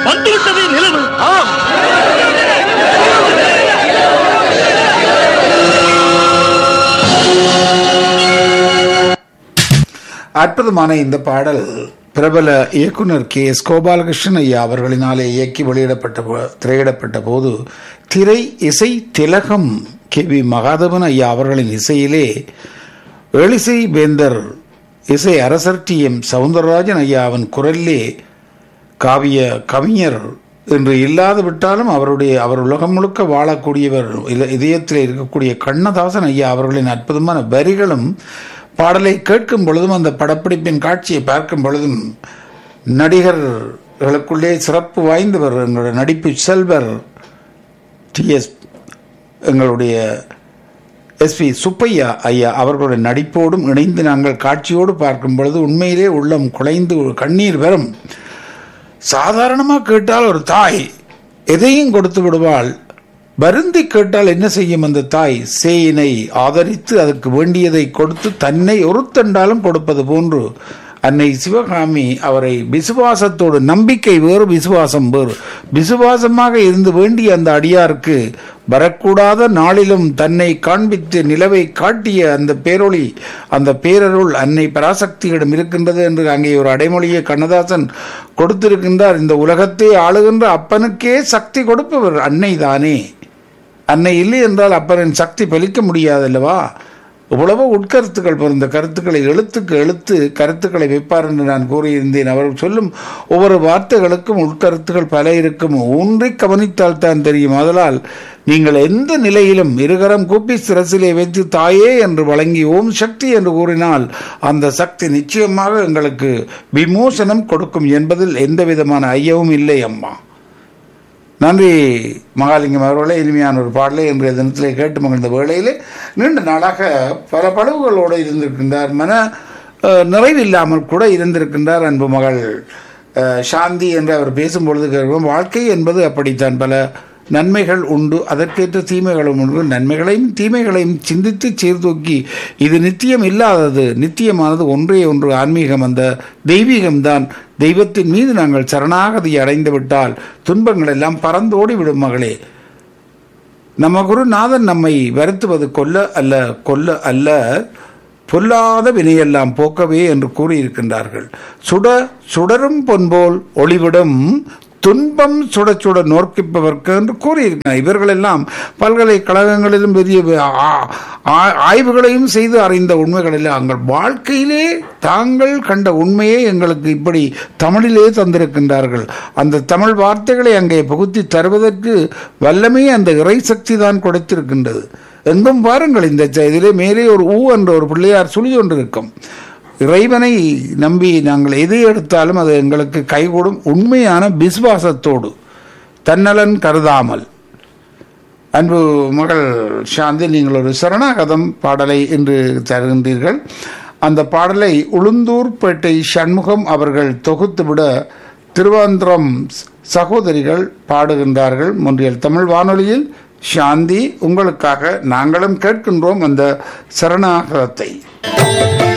வந்துவிட்டதே நிலவு ஆம் அற்புதமான இந்த பாடல் பிரபல இயக்குனர் கே எஸ் கோபாலகிருஷ்ணன் ஐயா அவர்களினாலே இயக்கி வெளியிடப்பட்ட போ- திரையிடப்பட்ட போது திரை இசை திலகம் கே வி மகாதவன் ஐயா அவர்களின் இசையிலே எழிசை வேந்தர் இசை அரசர் டி எம் சவுந்தரராஜன் ஐயாவின் குரலிலே காவிய கவிஞர் என்று இல்லாது விட்டாலும் அவருடைய அவர் உலகம் முழுக்க வாழக்கூடியவர் இல- இதயத்தில் இருக்கக்கூடிய கண்ணதாசன் ஐயா அவர்களின் அற்புதமான வரிகளும் பாடலை கேட்கும் பொழுதும் அந்த படப்பிடிப்பின் காட்சியை பார்க்கும் பொழுதும் நடிகர்களுக்குள்ளே சிறப்பு வாய்ந்தவர் எங்களுடைய நடிப்பு செல்வர் டிஎஸ் எங்களுடைய எஸ்பி சுப்பையா ஐயா அவர்களுடைய நடிப்போடும் இணைந்து நாங்கள் காட்சியோடு பார்க்கும் பொழுது உண்மையிலே உள்ளம் குலைந்து கண்ணீர் வரும் சாதாரணமாக கேட்டால் ஒரு தாய் எதையும் கொடுத்து விடுவாள் வருந்தி கேட்டால் என்ன செய்யும் அந்த தாய் சேயினை ஆதரித்து அதற்கு வேண்டியதை கொடுத்து தன்னை ஒருத்தண்டாலும் கொடுப்பது போன்று அன்னை சிவகாமி அவரை விசுவாசத்தோடு நம்பிக்கை வேறு விசுவாசம் வேறு விசுவாசமாக இருந்து வேண்டிய அந்த அடியாருக்கு வரக்கூடாத நாளிலும் தன்னை காண்பித்து நிலவை காட்டிய அந்த பேரொளி அந்த பேரருள் அன்னை பராசக்தியிடம் இருக்கின்றது என்று அங்கே ஒரு அடைமொழியை கண்ணதாசன் கொடுத்திருக்கின்றார் இந்த உலகத்தை ஆளுகின்ற அப்பனுக்கே சக்தி கொடுப்பவர் அன்னை தானே அன்னை இல்லை என்றால் அப்பனின் சக்தி பலிக்க முடியாதல்லவா இவ்வளவு உட்கருத்துக்கள் பொருந்த கருத்துக்களை எழுத்துக்கு எழுத்து கருத்துக்களை வைப்பார் என்று நான் கூறியிருந்தேன் அவர் சொல்லும் ஒவ்வொரு வார்த்தைகளுக்கும் உட்கருத்துக்கள் பல இருக்கும் ஊன்றி கவனித்தால் தான் தெரியும் அதனால் நீங்கள் எந்த நிலையிலும் இருகரம் கூப்பி சிரசிலே வைத்து தாயே என்று வழங்கி ஓம் சக்தி என்று கூறினால் அந்த சக்தி நிச்சயமாக எங்களுக்கு விமோசனம் கொடுக்கும் என்பதில் எந்த விதமான ஐயமும் இல்லை அம்மா நன்றி மகாலிங்கம் அவர்களே இனிமையான ஒரு பாடலை இன்றைய தினத்திலே கேட்டு மகிழ்ந்த வேளையிலே நீண்ட நாளாக பல பழுவுகளோடு இருந்திருக்கின்றார் மன அஹ், நிறைவில்லாமல் கூட இருந்திருக்கின்றார் அன்பு மகள் அஹ், சாந்தி என்று அவர் பேசும்பொழுது கேட்கிறோம் வாழ்க்கை என்பது அப்படித்தான் பல நன்மைகள் உண்டு அதற்கேற்ற தீமைகளும் உண்டு நன்மைகளையும் தீமைகளையும் சிந்தித்து சீர்தூக்கி இது நித்தியம் இல்லாதது நித்தியமானது ஒன்றே ஒன்று ஆன்மீகம் அந்த தெய்வீகம்தான் தெய்வத்தின் மீது நாங்கள் சரணாகதி அடைந்து விட்டால் துன்பங்கள் எல்லாம் பறந்தோடி விடும் மகளே நம்ம குருநாதன் நம்மை வருத்துவது கொல்ல அல்ல கொல்ல அல்ல பொல்லாத வினையெல்லாம் போக்கவே என்று கூறியிருக்கின்றார்கள் சுட சுடரும் பொன்போல் ஒளிவிடும் துன்பம் சுட சுட நோக்கிப்பவர்க்கு என்று கூறியிருக்கிறார் இவர்களெல்லாம் பல்கலைக்கழகங்களிலும் பெரிய ஆ- ஆ- ஆய்வுகளையும் செய்து அறிந்த உண்மைகளில் எங்கள் வாழ்க்கையிலே தாங்கள் கண்ட உண்மையை எங்களுக்கு இப்படி தமிழிலே தந்திருக்கின்றார்கள் அந்த தமிழ் வார்த்தைகளை அங்கே புகுத்தி தருவதற்கு வல்லமே அந்த இறை சக்தி தான் கொடுத்திருக்கின்றது எங்கும் பாருங்கள் இந்த இதிலே மேலே ஒரு ஊ என்ற ஒரு பிள்ளையார் சுழி கொண்டிருக்கும் இறைவனை நம்பி நாங்கள் எதை எடுத்தாலும் அது எங்களுக்கு கைகூடும் உண்மையான விசுவாசத்தோடு தன்னலன் கருதாமல் அன்பு மகள் சாந்தி நீங்கள் ஒரு சரணாகதம் பாடலை இன்று தருகின்றீர்கள் அந்த பாடலை உளுந்தூர்பேட்டை சண்முகம் அவர்கள் தொகுத்துவிட திருவாந்திரம் சகோதரிகள் பாடுகின்றார்கள் முன்றியல் தமிழ் வானொலியில் சாந்தி உங்களுக்காக நாங்களும் கேட்கின்றோம் அந்த சரணாகதத்தை